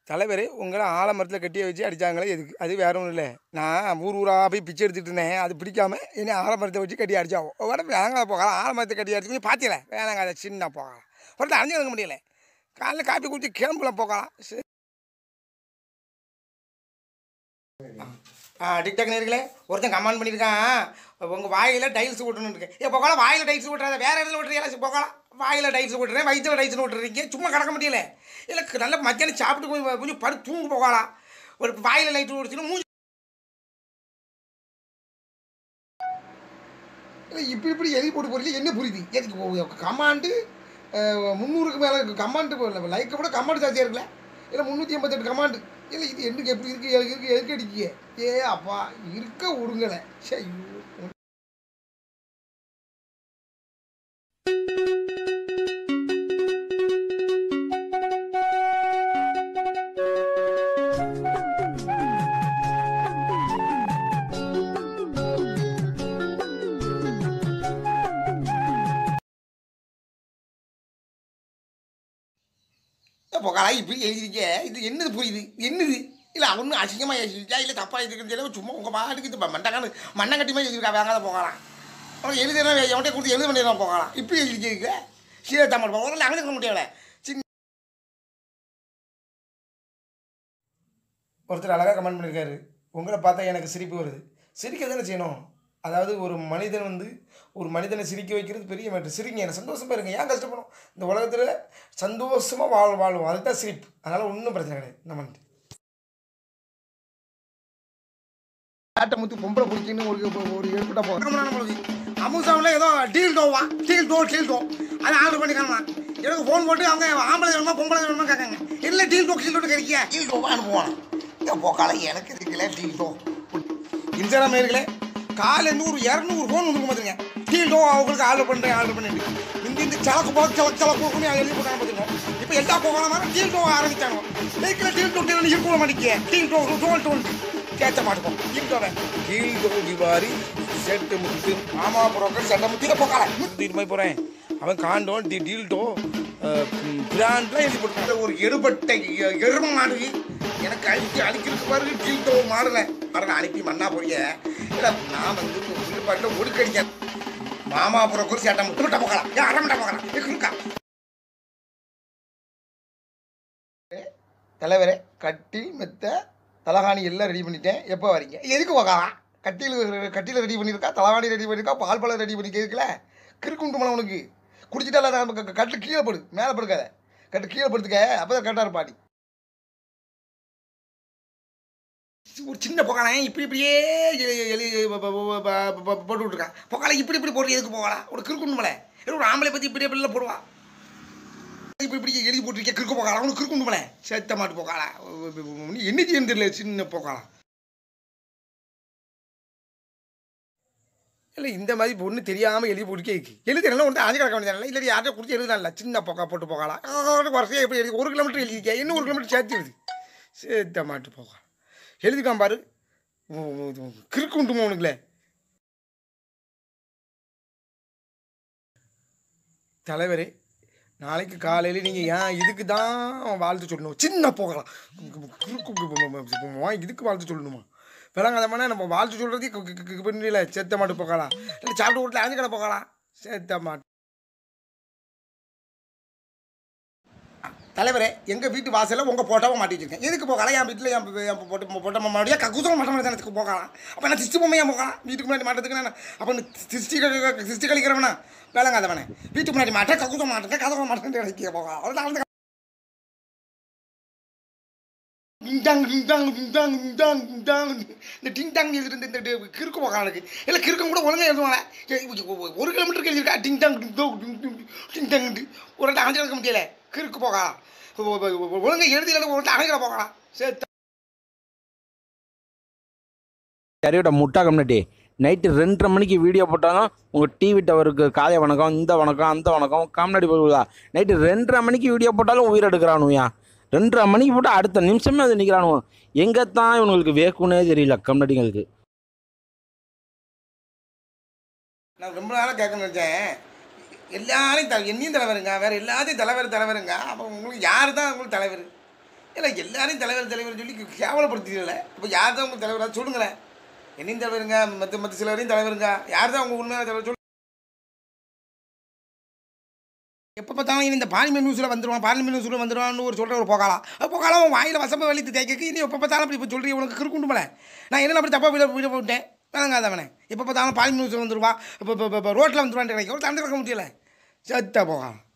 தலைவர் உங்களை ஆலமரத்தில் கட்டிய வச்சு அடித்தாங்களே எதுக்கு அது வேற ஒன்றும் இல்லை நான் ஊர் ஊராக போய் பிச்சை எடுத்துட்டு இருந்தேன் அது பிடிக்காம என்ன ஆலமரத்தை வச்சு கட்டி அடிச்சாவோ உடனே வேணாங்க போகலாம் ஆலமரத்தை கட்டி அடிச்சு பார்த்தீங்களே வேணாங்க அதை சின்ன போகலாம் உடனே அழிஞ்சு வைக்க முடியல காலைல காப்பி குடிச்சு கிளம்புல போகலாம் சரி. ஆ டிக்டாக் நேர்களே ஒருத்தன் கமெண்ட் பண்ணியிருக்கான் உங்கள் வாயில் டைல்ஸ் ஓட்டணும்னு இருக்கு ஏ போகலாம் வாயில் டைல்ஸ் ஓட்டுறாத வேறு இடத்துல ஓட்டுறீங்களா போகலாம் வாயில் டைல்ஸ் ஓட்டுறேன் வயிற்றுல டைல்ஸ் ஓட்டுறீங்க சும்மா கிடக்க முடியல இல்லை நல்ல மத்தியானம் சாப்பிட்டு போய் கொஞ்சம் படு தூங்க போகலாம் ஒரு வாயில் லைட் ஓடிச்சுன்னா மூஞ்சி இல்லை இப்படி இப்படி எழுதி போட்டு போறீங்க என்ன புரியுது எதுக்கு கமாண்டு முந்நூறுக்கு மேலே கமாண்டு லைக்கை விட கமாண்டு ஜாஸ்தியாக இருக்குல்ல இல்லை முந்நூற்றி எண்பத்தெட்டு கமாண்டு இல்லை இது என்னக்கு எப்படி இருக்கு எனக்கு இருக்கு எதுக்கு அடிக்கிய ஏ அப்பா இருக்க விடுங்களே சே ஐயோ போகலாம் இப்படி எழுதிருக்க இது என்னது புரியுது என்னது இல்லை ஒன்றும் அசிங்கமாக எழுதிருக்கா இல்லை தப்பாக எழுதிருக்குன்னு சொல்லி சும்மா உங்கள் பாட்டுக்கு இது மண்டக்கான மண்ணங்கட்டிமா எழுதிருக்கா வேங்காத போகலாம் அவன் எழுதுனா எவன்கிட்ட கொடுத்து எழுத வேண்டியதான் போகலாம் இப்படி எழுதிருக்க சீர தமிழ் போகலாம் அங்கே இருக்க முடியல சின்ன ஒருத்தர் அழகாக கமெண்ட் பண்ணியிருக்காரு உங்களை பார்த்தா எனக்கு சிரிப்பு வருது சிரிக்க தானே செய்யணும் அதாவது ஒரு மனிதன் வந்து ஒரு மனிதனை சிரிக்க வைக்கிறது பெரிய மேட்ரு சிரிங்க எனக்கு சந்தோஷமா இருங்க ஏன் கஷ்டப்படும் இந்த உலகத்தில் சந்தோஷமாக வாழ் வாழ்வோம் அதுக்கு தான் சிரிப்பு அதனால் ஒன்றும் பிரச்சனை கிடையாது நம்ம ஆட்டை முத்து பொம்பளை பிடிச்சின்னு ஒரு ஒரு ஏற்பட்டா போகிறோம் அமுசாவில் ஏதோ டீல் டோவா டீல் டோ டீல் டோ அதை ஆர்டர் பண்ணிக்காமா எனக்கு ஃபோன் போட்டு அவங்க ஆம்பளை வேணுமா பொம்பளை வேணுமா கேட்காங்க இல்லை டீல் டோ டீல் டோ கிடைக்க டீல் டோவா அனுப்புவான் இந்த போக்கால எனக்கு இருக்குல்ல டீல் டோ இன்ஸ்டாகிராம் இருக்கலே காலையில் ஒரு இரநூறு ஃபோன் வந்துருக்க மாட்டேங்க டீல் டோ அவங்களுக்கு ஆர்டர் பண்ணுறேன் ஆர்டர் பண்ணிட்டு இந்த இந்த சலக்கு போக்கு சலக்கு சலக்கு போக்குன்னு எழுதி போட்டாங்க பார்த்துருக்கோம் இப்போ எல்லா போகலாம் டீல் டோ ஆரம்பிச்சாங்க லைக்கில் டீல் டோ டீல் இருக்க மாட்டேங்க டீல் டோ டோல் டோல் கேட்க மாட்டோம் டீல் டோவை கீழ் தொகுதி வாரி செட்டு முத்து ஆமா புரோக்கர் சண்டை முத்திர போக்கால முத்திட்டு போய் போகிறேன் அவன் காண்டோம் டி டீல்டோ பிராண்ட்லாம் எழுதி போட்டு இந்த ஒரு எடுபட்ட எ- எரும மாடு எனக்கு அழிச்சு அழிக்கிறதுக்கு பாருங்க டீல்டோ மாடல பாருங்க அனுப்பி மண்ணா போறிய இல்லை நான் வந்து புல்லுப்பாட்டில் ஒடுக்கடிக்க மாமா புரோக்கர் சேட்டை முத்து விட்ட போக்கலாம் ஏன் அரை மட்டை போக்கலாம் இருக்கா தலைவரே கட்டி மெத்த தலகாணி எல்லாம் ரெடி பண்ணிட்டேன் எப்போ வரீங்க எதுக்கு போகலாம் கட்டியில் கட்டியில் ரெடி பண்ணியிருக்கா தலகாணி ரெடி பண்ணியிருக்கா பால் பழம் ரெடி பண்ணி கேட்கல கிறுக்குண்டுமல உனக்கு குடிச்சிட்டால நம்ம க- க- கட்டு கீழே படு மேலே படுக்காத கட்டு கீழே படுத்துக்க அப்போ தான் கரெக்டாக இருப்பாடி ஒரு சின்ன புகாலாம் இப்படி இப்படியே எழு- எழு ப- ப- ப- ப- ப- போட்டு விட்ருக்கான் புகாலை இப்படி இப்படி போட்டு எதுக்கு போகலாம் ஒரு கிறுக்குண்டுமல ஒரு ஆம்பளை பற்றி இப்படி இப்படி போடுவா இப்படி இப்படி எழுதி போட்டிருக்கேன் கிறுக்கு போகாலாம் அவனுக்கு கிறுக்குண்டுமல சேர்த்த மாட்டு போகாலா நீ என்ன செய்யணும் தெரியல சின்ன போகாலாம் இல்லை இந்த மாதிரி பொண்ணு தெரியாமல் எழுதி போட்டு இருக்கு எழுதுறேன் ஒன்று அஞ்சு கிடக்க வேண்டியது இல்லை யார்கிட்ட கொடுத்து எழுதல சின்ன போக்கா போட்டு போகலாம் வருஷம் எப்படி எழுதி ஒரு கிலோமீட்டர் எழுதிருக்கேன் இன்னும் ஒரு கிலோமீட்டர் சேர்த்து எழுது சேர்த்த மாட்டு போகலாம் எழுதிக்காம பாரு உ- உ- உ- கிறுக்கு உண்டுமா உனக்குல தலைவரே நாளைக்கு காலையில் நீங்கள் ஏன் இதுக்கு தான் வாழ்த்து சொல்லணும் சின்ன போகலாம் கிறுக்கு இதுக்கு வாழ்த்து சொல்லணுமா விளங்காதமான நம்ம வாழ்த்து சொல்கிறதே பண்ணல செத்த மாட்டு போகலாம் இல்லை சாப்பிட்டு வீட்டில் அஞ்சு கடை போகலாம் செத்த மாட்டு தலைவரே எங்கள் வீட்டு வாசலில் உங்கள் போட்டோவை மாட்டி வச்சிருக்கேன் எதுக்கு போகலாம் என் வீட்டில் என் என் போட்டு போட்ட மாடியா ககுசம் மாட்ட மாட்டேன் போகலாம் அப்போ நான் திருச்சி பொம்மையாக போகலாம் வீட்டுக்கு முன்னாடி மாட்டதுக்கு நான் அப்போ திருச்சி திருச்சி கழிக்கிறவனா வேலைங்காதவனே வீட்டுக்கு முன்னாடி மாட்டேன் ககுசம் மாட்டேன் கதவை மாட்டேன் கிடைக்க போகலாம் அவ்வளோ ding dong ding dong ding dong ding dong ding dong இந்த டிங்டாங் எழுதிட்டு இந்த இந்த கிறுக்கு போகலாம் எனக்கு இல்லை கிறுக்கம் கூட ஒழுங்காக எழுதுவாங்க ஏய், ஒரு- ஒரு- ஒரு கிலோமீட்டருக்கு எழுதியிருக்கா டிங்டாங் டிங்டாங் டிங் டிங்டாங் ஒரு இடத்துல அணைஞ்சு எடுக்க முடியல கிறுக்கு போகலாம் ஒழுங்காக எழுதி ஒரு இடத்துல அணைக்கிற போகலாம் சரி சரியோட முட்டா கம்யூனிட்டி நைட்டு ரெண்டரை மணிக்கு வீடியோ போட்டாலும் உங்கள் டிவி டவருக்கு காலை வணக்கம் இந்த வணக்கம் அந்த வணக்கம் காமெடி போகுதா நைட்டு ரெண்டரை மணிக்கு வீடியோ போட்டாலும் உயிர் எடுக்கிறானுயா ரெண்டரை மணிக்கு போட்டால் அடுத்த நிமிஷமே அது நிற்கிறானுவோ எங்கே தான் இவனுங்களுக்கு வேக்குன்னே தெரியல கம்யூனிட்டிங்களுக்கு நான் ரொம்ப நாளாக கேட்கணும்னு நினச்சேன் எல்லாரையும் த என்னையும் தலைவருங்க வேறு எல்லாத்தையும் தலைவர் தலைவருங்க அப்போ உங்களுக்கு யார் தான் உங்களுக்கு தலைவர் இல்லை எல்லாரையும் தலைவர் தலைவர் சொல்லி கேவலப்படுத்திடல இப்போ யார் தான் உங்கள் தலைவராக சொல்லுங்களேன் என்னையும் தலைவருங்க மற்ற மற்ற சிலரையும் தலைவருங்க யார் தான் உங்கள் உண்மையான தலைவர் சொல்லு எப்போ பார்த்தாலும் இனி இந்த பார்லிமெண்ட் நியூஸில் வந்துடுவான் பார்லிமெண்ட் நியூஸில் வந்துடுவான்னு ஒரு சொல்கிற ஒரு புகாலாம் அது புகாலாம் உன் வாயில் வசம்ப வலித்து தேய்க்க இனி எப்போ பார்த்தாலும் அப்படி இப்போ சொல்கிறீங்க உனக்கு கிறுக்குண்டு மேலே நான் என்ன அப்படி தப்பாக வீட வீட போட்டேன் வேணங்காதவனே எப்போ பார்த்தாலும் பார்லிமெண்ட் நியூஸில் வந்துடுவா இப்போ இப்போ இப்போ ரோட்டில் வந்துடுவான்ட்டு கிடைக்கும் ஒரு தண்டை இருக்க முடியல சத்த போகலாம்